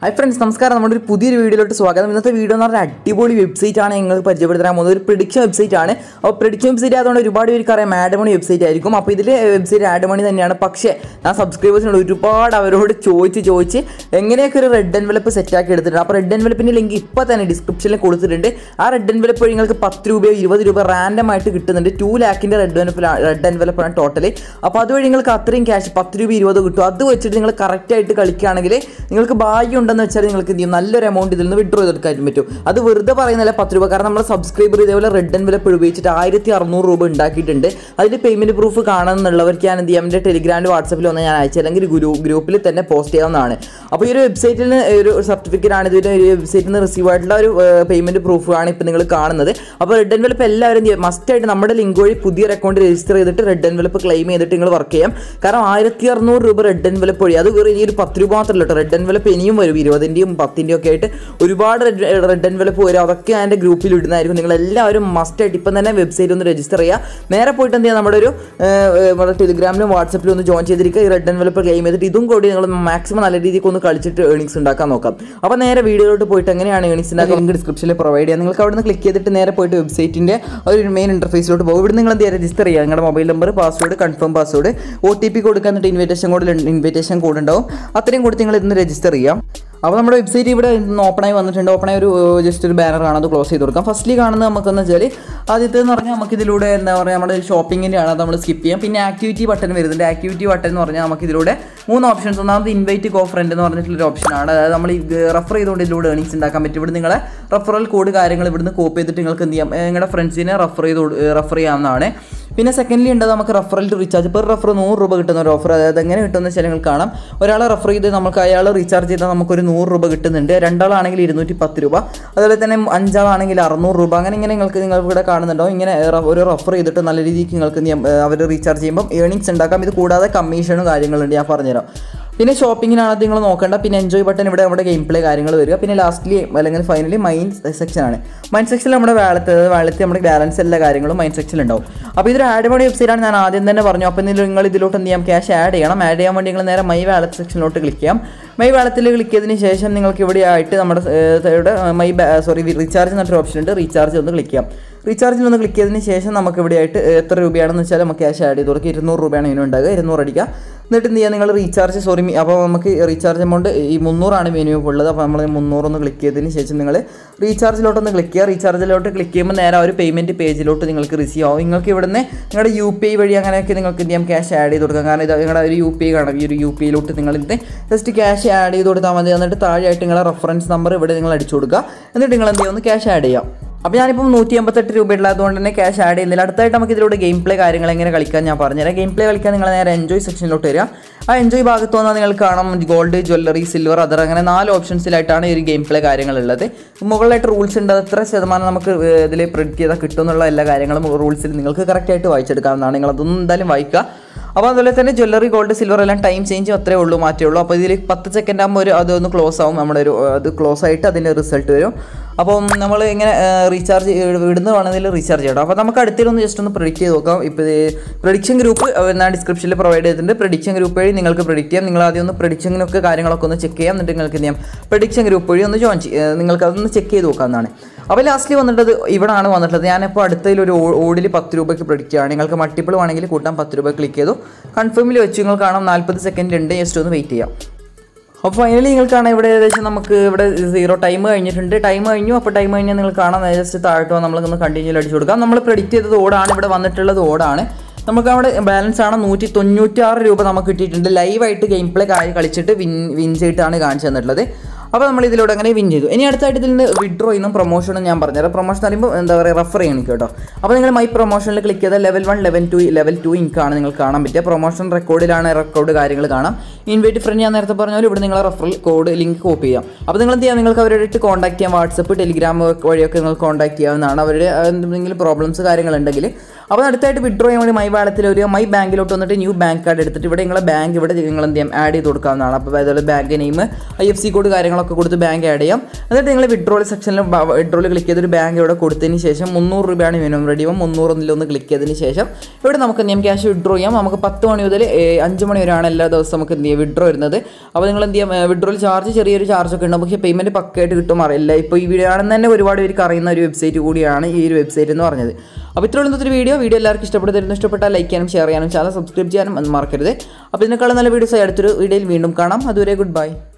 hi friends നമസ്കാരം നമ്മുടെ ഒരു പുതിയൊരു വീഡിയോയിലോട്ട് സ്വാഗതം ഇന്നത്തെ വീഡിയോ എന്ന് പറഞ്ഞാൽ അടിപൊളി വെബ്സൈറ്റ് ആണ് ഞങ്ങൾ പരിചയപ്പെടുത്താൻ പോകുന്നത് ഒരു പ്രിഡിക്ഷൻ വെബ്സൈറ്റ് ആണ് അപ്പോൾ പ്രിഡിക്ഷൻ വെബ്സൈറ്റ് ആയതുകൊണ്ട് ഒരുപാട് പേർക്ക് അറിയാം ആഡ് മണി വെബ്സൈറ്റ് ആയിരിക്കും അപ്പോൾ ഇതിൽ വെബ്സൈറ്റ് ആഡ് മണി തന്നെയാണ് പക്ഷേ ഞാൻ സബ്സ്ക്രൈബേഴ്സിനോട് ഒരുപാട് അവരോട് ചോദിച്ച് ചോദിച്ച് എങ്ങനെയൊക്കെ ഒരു റെഡ് എൻവലപ്പ് സെറ്റ് ആക്കി എടുത്തിട്ടുണ്ട് അപ്പോൾ റെഡ് എൻവലപ്പിൻ്റെ ലിങ്ക് ഇപ്പോൾ തന്നെ ഡിസ്ക്രിപ്ഷനിൽ കൊടുത്തിട്ടുണ്ട് ആ റെഡ് എൻവലപ്പ് വഴി നിങ്ങൾക്ക് പത്ത് രൂപയോ ഇരുപത് രൂപ റാൻഡം ആയിട്ട് കിട്ടുന്നുണ്ട് ടു ലാക്കിൻ്റെ റെഡ് എൻവലപ്പ് റെഡ് എൻവലപ്പാണ് ടോട്ടൽ അപ്പോൾ അതുവഴി നിങ്ങൾക്ക് അത്രയും ക്യാഷ് പത്ത് രൂപ ഇരുപത് കിട്ടും അത് വെച്ചിട്ട് നിങ്ങൾ കറക്റ്റായിട്ട് കളിക്കുകയാണെങ്കിൽ നിങ്ങൾക്ക് ഭാഗ്യം ഉണ്ടെന്ന് വെച്ചാൽ നിങ്ങൾക്ക് എന്ത് ചെയ്യും നല്ലൊരു എമൗണ്ട് ഇതിൽ നിന്ന് വിഡ്രോ ചെയ്തെടുക്കാൻ പറ്റും അത് വെറുതെ പറയുന്നില്ല പത്ത് രൂപ കാരണം നമ്മൾ സബ്സ്ക്രൈബർ ഇതേപോലെ റെഡ് എൻവലപ്പ് ഉപയോഗിച്ചിട്ട് ആയിരത്തി അറുന്നൂറ് രൂപ ഉണ്ടാക്കിയിട്ടുണ്ട് അതിൻ്റെ പേയ്മെൻറ്റ് പ്രൂഫ് കാണുന്നുള്ളവർക്ക് ഞാൻ എന്ത് ചെയ്യാം എൻ്റെ ടെലിഗ്രാമിൽ വാട്സപ്പിൽ ഒന്ന് ഞാൻ അയച്ചു അല്ലെങ്കിൽ ഗ്രൂ ഗ്രൂപ്പിൽ തന്നെ പോസ്റ്റ് ചെയ്യാവുന്നതാണ് അപ്പോൾ ഈ ഒരു വെബ്സൈറ്റിൽ നിന്ന് ഒരു സർട്ടിഫിക്കറ്റ് ആണ് ഇതിൻ്റെ ഒരു വെബ്സൈറ്റിൽ നിന്ന് റിസീവ് ആയിട്ടുള്ള ഒരു പേയ്മെൻറ്റ് പ്രൂഫ് ആണ് ഇപ്പോൾ നിങ്ങൾ കാണുന്നത് അപ്പോൾ റെഡ് എൻവലപ്പ് എല്ലാവരും മസ്റ്റായിട്ട് നമ്മുടെ ലിങ്ക് വഴി പുതിയൊരു അക്കൗണ്ട് രജിസ്റ്റർ ചെയ്തിട്ട് റെഡ് എൻവലപ്പ് ക്ലെയിം ചെയ്തിട്ട് നിങ്ങൾ വർക്ക് ചെയ്യാം കാരണം ആയിരത്തി അറുന്നൂറ് രൂപ റെഡ് എൻവലപ്പ് വഴി അത് വെറും ഈ ഒരു പത്ത് രൂപ മാത്രമല്ല കേട്ടോ റെഡ് എൻവലപ്പ് ഇനിയും വരും ഇരുപതിൻ്റെയും പത്തിൻ്റെയും ഒക്കെ ആയിട്ട് ഒരുപാട് റെഡ് റെഡ് എൻവലപ്പ് വരും അതൊക്കെ ഞാൻ എൻ്റെ ഗ്രൂപ്പിൽ ഇടുന്നതായിരിക്കും നിങ്ങൾ എല്ലാവരും മസ്റ്റായിട്ട് ഇപ്പം തന്നെ വെബ്സൈറ്റ് ഒന്ന് രജിസ്റ്റർ ചെയ്യുക നേരെ പോയിട്ട് എന്ത് ചെയ്യുക നമ്മുടെ ഒരു ഏഹ്, നമ്മുടെ ടെലിഗ്രാമിലും വാട്സപ്പിലും ഒന്ന് ജോയിൻ ചെയ്തിരിക്കുക ഈ റെഡ് എൻവലപ്പ് ക്ലെയിം ചെയ്തിട്ട് ഇതും കൂടി നിങ്ങൾ മാക്സിമം നല്ല രീതിക്ക് ഒന്ന് കളിച്ചിട്ട് ഏണിങ്സ് ഉണ്ടാക്കാൻ നോക്കാം അപ്പോൾ നേരെ വീഡിയോയിലോട്ട് പോയിട്ട് എങ്ങനെയാണ് ഏണിങ്സ് ഉണ്ടാക്കുക ലിങ്ക് ഡിസ്ക്രിപ്ഷനിൽ പ്രൊവൈഡ് ചെയ്യാം നിങ്ങൾക്ക് അവിടെ നിന്ന് ക്ലിക്ക് ചെയ്തിട്ട് നേരെ പോയിട്ട് വെബ്സൈറ്റിൻ്റെ ഒരു മെയിൻ ഇൻ്റർഫേസിലോട്ട് പോകും ഇവിടെ നിങ്ങൾ എന്ത് ചെയ്യുക രജിസ്റ്റർ ചെയ്യുക നിങ്ങളുടെ mobile number password confirm password O T P കൊടുക്കുക എന്നിട്ട് ഇൻവിറ്റേഷൻ കോഡ് ഇൻവിറ്റേഷൻ കോഡ് ഉണ്ടാവും അത്രയും കൊടുത്ത് നിങ്ങൾ ഇന്ന് രജിസ്റ്റർ ചെയ്യാം അപ്പോൾ നമ്മുടെ വെബ്സൈറ്റ് ഇവിടെ ഇന്ന് ഓപ്പണായി വന്നിട്ടുണ്ട് ഓപ്പണായി ഒരു ജസ്റ്റ് ഒരു ബാനർ ആണ് അത് ക്ലോസ് ചെയ്ത് കൊടുക്കാം ഫസ്റ്റ്ലി കാണുന്നത് നമുക്കെന്ന് വെച്ചാൽ ആദ്യത്തെ എന്ന് പറഞ്ഞാൽ നമുക്ക് ഇതിലൂടെ എന്താ പറയുക നമ്മുടെ ഷോപ്പിങ്ങിൻ്റെ ആണ് അത് നമ്മൾ സ്കിപ്പ് ചെയ്യാം പിന്നെ ആക്ടിവിറ്റി ബട്ടൺ വരുന്നുണ്ട് ആക്ടിവിറ്റി ബട്ടൺ എന്ന് പറഞ്ഞാൽ നമുക്ക് ഇതിലൂടെ മൂന്ന് ഓപ്ഷൻസ് ഒന്നാമത് ഇൻവൈറ്റ് ഗോ ഫ്രണ്ട് എന്ന് പറഞ്ഞിട്ടുള്ള ഓപ്ഷനാണ് അതായത് നമ്മൾ റെഫർ ചെയ്തുകൊണ്ട് ഇതിലൂടെ ഏണിങ്സ് ഉണ്ടാക്കാൻ പറ്റും ഇവിടെ നിങ്ങളെ റെഫറൽ കോഡ് കാര്യങ്ങൾ ഇവിടുന്ന് കോപ്പി ചെയ്തിട്ട് നിങ്ങൾക്ക് എന്ത് ചെയ്യാം ഏ, നിങ്ങളുടെ ഫ്രണ്ട്സിനെ റെഫർ ചെയ്ത് റെഫർ ചെയ്യാവുന്നതാണ് പിന്നെ സെക്കൻഡ്ലി ഉണ്ട് നമുക്ക് referral to recharge per refer നൂറ് രൂപ കിട്ടുന്ന ഒരു ഓഫർ അതായത് എങ്ങനെ കിട്ടുമെന്ന് വെച്ചാൽ നിങ്ങൾ കാണാം ഒരാളെ റെഫർ ചെയ്ത് നമുക്ക് അയാൾ റീചാർജ് ചെയ്താൽ നമുക്കൊരു നൂറ് രൂപ കിട്ടുന്നുണ്ട് രണ്ടാളാണെങ്കിൽ ഇരുന്നൂറ്റി പത്ത് രൂപ അതുപോലെ തന്നെ അഞ്ചാളാണെങ്കിൽ അറുന്നൂറ് രൂപ അങ്ങനെ ഇങ്ങനെ നിങ്ങൾക്ക് നിങ്ങൾ ഇവിടെ കാണുന്നുണ്ടോ ഇങ്ങനെ റ- ഒരു റെഫർ ചെയ്തിട്ട് നല്ല രീതിക്ക് നിങ്ങൾക്ക് അവർ റീചാർജ് ചെയ്യുമ്പോൾ ഏണിങ്സ് ഉണ്ടാക്കാം ഇത് കൂടാതെ കമ്മീഷനും കാര്യങ്ങളുണ്ട് ഞാൻ പറഞ്ഞുതരാം പിന്നെ ഷോപ്പിങ്ങിനാണ് നിങ്ങൾ നോക്കേണ്ട പിന്നെ എൻജോയ് ബട്ടൺ ഇവിടെ നമ്മുടെ ഗെയിം പ്ലേ കാര്യങ്ങൾ വരിക പിന്നെ ലാസ്റ്റ്ലി അല്ലെങ്കിൽ ഫൈനലി മൈൻഡ് സെക്ഷൻ ആണ് മൈൻഡ് സെക്ഷനിൽ നമ്മുടെ വാലത്ത് അതായത് വാലത്ത് നമ്മുടെ ബാലൻസ് എല്ലാ കാര്യങ്ങളും മൈൻഡ് സെക്ഷനിൽ ഉണ്ടാവും അപ്പോൾ ഇതൊരു ആഡ് മണി വെബ്സൈറ്റ് ആണ് ഞാൻ ആദ്യം തന്നെ പറഞ്ഞു അപ്പോൾ ഇതിൽ നിങ്ങൾ ഇതിലോട്ട് എന്ത് ചെയ്യാം ക്യാഷ് ആഡ് ചെയ്യണം ആഡ് ചെയ്യാൻ വേണ്ടി നിങ്ങൾ നേരെ മൈ വാലറ്റ് സെക്ഷനിലോട്ട് ക്ലിക്ക് ചെയ്യാം മൈ വാലത്തിൽ ക്ലിക്ക് ചെയ്തതിന് ശേഷം നിങ്ങൾക്ക് ഇവിടെ ആയിട്ട് നമ്മുടെ ഏർ, ഇവിടെ മൈ സോറി റീചാർജ് എന്നൊരു ഓപ്ഷൻ ഉണ്ട് റീചാർജ് ഒന്ന് ക്ലിക്ക് ചെയ്യാം റീചാർജിൽ ഒന്ന് ക്ലിക്ക് ചെയ്തതിന് ശേഷം നമുക്ക് ഇവിടെ ആയിട്ട് എത്ര രൂപയാണെന്ന് വെച്ചാൽ നമുക്ക് ക്യാഷ് ആഡ് ചെയ്ത് കൊടുക്കുക ഇരുന്നൂറ് രൂപയാണ് ഇതിന് ഉണ്ടാകുക ഇരുന്നൂറ് അടിക്കുക എന്നിട്ട് എന്ത് ചെയ്യുക നിങ്ങൾ റീചാർജ് സോറി അപ്പോൾ നമുക്ക് റീചാർജ് എമൗണ്ട് ഈ മുന്നൂറാണ് മെനു ഉള്ളത് അപ്പോൾ നമ്മൾ മുന്നൂറൊന്ന് ക്ലിക്ക് ചെയ്തതിന് ശേഷം നിങ്ങൾ റീചാർജിലോട്ടൊന്ന് ക്ലിക്ക് ചെയ്യുക റീചാർജിലോട്ട് ക്ലിക്ക് ചെയ്യുമ്പോൾ നേരെ ആ ഒരു പേയ്മെൻറ്റ് പേജിലോട്ട് നിങ്ങൾക്ക് റിസീവ് ആവും നിങ്ങൾക്ക് ഇവിടുന്ന് നിങ്ങളുടെ യു പി ഐ വഴി അങ്ങനെയൊക്കെ നിങ്ങൾക്ക് എന്ത് ചെയ്യാം ക്യാഷ് ആഡ് ചെയ്ത് കൊടുക്കാം കാരണം ഇത് നിങ്ങളുടെ ഒരു യു പി ഐ കാണാം ഈ ഒരു യു പി ഐയിലോട്ട് നിങ്ങൾ ഇത് ജസ്റ്റ് ക്യാഷ് ആഡ് ചെയ്ത് കൊടുത്താൽ മതി എന്നിട്ട് താഴെയായിട്ട് നിങ്ങളുടെ റെഫറൻസ് നമ്പർ ഇവിടെ നിങ്ങൾ അടിച്ചു കൊടുക്കുക എന്നിട്ട് നിങ്ങൾ എന്ത് ചെയ്യുക ഒന്ന് ക്യാഷ് ആഡ് ചെയ്യാം അപ്പോൾ ഞാനിപ്പം നൂറ്റി എൺപത്തെട്ട് രൂപ ഉള്ളതുകൊണ്ട് തന്നെ ക്യാഷ് ആഡ് ചെയ്യുന്നില്ല അടുത്തായിട്ട് നമുക്ക് ഇതിലൂടെ ഗെയിം പ്ലേ കാര്യങ്ങൾ എങ്ങനെ കളിക്കാൻ ഞാൻ പറഞ്ഞുതരാം ഗെയിം പ്ലേ കളിക്കാൻ നിങ്ങൾ നേരെ എൻജോയ് സെക്ഷനിലോട്ട് വരിക ആ എൻജോയ് ഭാഗത്ത് വന്നാൽ നിങ്ങൾ കാണാം ഗോൾഡ് ജ്വല്ലറി സിൽവർ അതർ അങ്ങനെ നാല് ഓപ്ഷൻസിലായിട്ടാണ് ഈ ഒരു ഗെയിം പ്ലേ കാര്യങ്ങളുള്ളത് മുകളിലായിട്ട് റൂൾസ് ഉണ്ട് അത് എത്ര ശതമാനം നമുക്ക് ഇതിൽ പ്രിഡിക്റ്റ് ചെയ്താൽ കിട്ടുമെന്നുള്ള എല്ലാ കാര്യങ്ങളും റൂൾസിൽ നിങ്ങൾക്ക് കറക്റ്റായിട്ട് വായിച്ചെടുക്കാവുന്നതാണ് നിങ്ങൾ അതൊന്നും എന്തായാലും വായിക്കുക അപ്പോൾ അതുപോലെ തന്നെ ജ്വല്ലറി ഗോൾഡ് സിൽവർ എല്ലാം ടൈം ചേഞ്ച് അത്രേ ഉള്ളൂ മാറ്റേ ഉള്ളൂ അപ്പോൾ ഇതിൽ പത്ത് സെക്കൻഡ് ആകുമ്പോൾ ഒരു അതൊന്ന് ക്ലോസ് ആവും നമ്മുടെ ഒരു അത് ക്ലോസ് ആയിട്ട് അതിൻ്റെ റിസൾട്ട് വരും അപ്പം നമ്മൾ ഇങ്ങനെ റീചാർജ് ഇടുന്ന വേണമെങ്കിൽ റീചാർജ് ചെയ്യണം അപ്പോൾ നമുക്ക് അടുത്തിലൊന്ന് ജസ്റ്റ് ഒന്ന് പ്രിഡിക്റ്റ് ചെയ്ത് നോക്കാം ഇപ്പോൾ പ്രഡിക്ഷൻ ഗ്രൂപ്പ് ഞാൻ ഡിസ്ക്രിപ്ഷനിൽ പ്രൊവൈഡ് ചെയ്തിട്ടുണ്ട് പ്രഡിക്ഷൻ ഗ്രൂപ്പ് വഴി നിങ്ങൾക്ക് പ്രിഡിക്റ്റ് ചെയ്യാം നിങ്ങൾ ആദ്യം ഒന്ന് പ്രഡിക്ഷനൊക്കെ കാര്യങ്ങളൊക്കെ ഒന്ന് ചെക്ക് ചെയ്യാം എന്നിട്ട് നിങ്ങൾക്ക് എന്ത് ചെയ്യാം പ്രഡിക്ഷൻ ഗ്രൂപ്പ് വഴി ഒന്ന് ജോയിൻ ചെയ്യാം നിങ്ങൾക്ക് അതൊന്ന് ചെക്ക് ചെയ്ത് നോക്കാവുന്നതാണ് അപ്പോൾ ലാസ്റ്റ്ലി വന്നിട്ടത് ഇവിടാണ് വന്നിട്ടുള്ളത് ഞാനിപ്പോൾ അടുത്തതിൽ ഒരു ഓടിൽ പത്ത് രൂപയ്ക്ക് പ്രൊഡിക്റ്റ് ആണ് നിങ്ങൾക്ക് മൾട്ടിപ്പിൾ വേണമെങ്കിൽ കൂട്ടാൻ പത്ത് രൂപ ക്ലിക്ക് ചെയ്തു കൺഫേമിൽ വെച്ച് നിങ്ങൾ കാണാം നാൽപ്പത് സെക്കൻഡ് ഉണ്ട് ജസ്റ്റ് ഒന്ന് വെയിറ്റ് ചെയ്യാം അപ്പോൾ ഫൈനലി നിങ്ങൾ കാണാം ഇവിടെ ഏകദേശം നമുക്ക് ഇവിടെ സീറോ ടൈം കഴിഞ്ഞിട്ടുണ്ട് ടൈം കഴിഞ്ഞു അപ്പോൾ ടൈം കഴിഞ്ഞാൽ നിങ്ങൾ കാണാം ജസ്റ്റ് താഴോട്ട് നമ്മളൊന്ന് കണ്ടിന്യൂ അടിച്ചു കൊടുക്കാം നമ്മൾ പ്രെഡിക്റ്റ് ചെയ്തത് ഓടാണ് ഇവിടെ വന്നിട്ടുള്ളത് ഓടാണ് നമുക്ക് അവിടെ ബാലൻസ് ആണ് നൂറ്റി തൊണ്ണൂറ്റാറ് രൂപ നമുക്ക് കിട്ടിയിട്ടുണ്ട് ലൈവായിട്ട് ഗെയിം പ്ലേ കാര്യം കളിച്ചിട്ട് വിൻ വിൻ ചെയ്തിട്ടാണ് കാണിച്ചു തന്നിട്ടുള്ളത് അപ്പോൾ നമ്മൾ ഇതിലൂടെ അങ്ങനെ വിൻ ചെയ്തു ഇനി അടുത്തായിട്ട് ഇതിൽ നിന്ന് വിഡ്രോ ചെയ്യുന്ന പ്രൊമോഷനും ഞാൻ പറഞ്ഞുതരാം പ്രൊമോഷൻ പറയുമ്പോൾ എന്താ പറയുക റെഫർ ചെയ്യണം കേട്ടോ അപ്പോൾ നിങ്ങൾ മൈ പ്രൊമോഷനിൽ ക്ലിക്ക് ചെയ്താൽ level one level two level two ഇൻക്കാണ് നിങ്ങൾ കാണാൻ പറ്റുക പ്രൊമോഷൻ റെക്കോർഡിലാണ് റെക്കോർഡ് കാര്യങ്ങൾ കാണാം ഇൻവൈറ്റ് ഫ്രണ്ട് ഞാൻ നേരത്തെ പറഞ്ഞ പോലെ ഇവിടെ നിങ്ങൾ റെഫറൽ കോഡ് ലിങ്ക് കോപ്പി ചെയ്യാം അപ്പോൾ നിങ്ങൾ എന്ത് ചെയ്യാം നിങ്ങൾക്ക് അവരായിട്ട് കോൺടാക്ട് ചെയ്യാം വാട്സപ്പ് ടെലിഗ്രാം വഴിയൊക്കെ നിങ്ങൾ കോൺടാക്ട് ചെയ്യാവുന്നതാണ് അവരുടെ എന്തെങ്കിലും പ്രോബ്ലംസ് കാര്യങ്ങളുണ്ടെങ്കിൽ അപ്പോൾ അടുത്തായിട്ട് വിഡ്രോ ചെയ്യാൻ വേണ്ടി മൈ വാളത്തിൽ ഒരു മൈ ബാങ്കിലോട്ട് വന്നിട്ട് ന്യൂ ബാങ്ക് കാർഡ് എടുത്തിട്ട് ഇവിടെ നിങ്ങളെ ബാങ്ക് ഇവിടെ നിങ്ങൾ എന്ത് ചെയ്യാം ആഡ് ചെയ്ത് കൊടുക്കാവുന്നതാണ് അപ്പോൾ അതുപോലെ bank name I F C code കാര്യങ്ങളൊക്കെ കാര്യങ്ങളൊക്കെ കൊടുത്ത് ബാങ്ക് ആഡ് ചെയ്യാം എന്നിട്ട് നിങ്ങൾ വിഡ്രോൾ സെക്ഷനിൽ വിഡ്രോൾ ക്ലിക്ക് ചെയ്തൊരു ബാങ്ക് ഇവിടെ കൊടുത്തതിന് ശേഷം മുന്നൂറ് രൂപയാണ് മിനിമം റെഡിയും മുന്നൂറൊന്നിൽ ഒന്ന് ക്ലിക്ക് ചെയ്തതിന് ശേഷം ഇവിടെ നമുക്ക് എന്ത് ചെയ്യാം ക്യാഷ് വിഡ്രോ ചെയ്യാം നമുക്ക് പത്ത് മണി മുതൽ ഏഹ്, അഞ്ച് മണി വരെയാണ് എല്ലാ ദിവസവും നമുക്ക് എന്ത് ചെയ്യാം വിഡ്രോ വരുന്നത് അപ്പോൾ നിങ്ങൾ എന്ത് ചെയ്യാം വിഡ്രോൾ ചാർജ് ചെറിയൊരു ചാർജ് ഒക്കെ ഉണ്ട് പക്ഷേ പേയ്മെൻറ്റ് പക്കയായിട്ട് കിട്ടും അറിയില്ല ഇപ്പോൾ ഈ വീഡിയോ ആണെന്ന് തന്നെ ഒരുപാട് പേർക്ക് അറിയുന്ന ഒരു വെബ്സൈറ്റ് കൂടിയാണ് ഈ ഒരു വെബ്സൈറ്റ് എന്ന് പറഞ്ഞത് അപ്പോൾ ഇത്രയുള്ള ഇന്നത്തെ ഒരു വീഡിയോ വീഡിയോ എല്ലാവർക്കും ഇഷ്ടപ്പെടുത്തരുന്നു ഇഷ്ടപ്പെട്ടാൽ ലൈക്ക് ചെയ്യാനും ഷെയർ ചെയ്യാനും ചാനൽ സബ്സ്ക്രൈബ് ചെയ്യാനും ഒന്നും മറക്കരുത് അപ്പോൾ ഇതിനേക്കാളും നല്ല വീഡിയോസ് അടുത്തൊരു വീഡിയോയിൽ വീണ്ടും കാണാം അതുവരെ ഗുഡ് ബൈ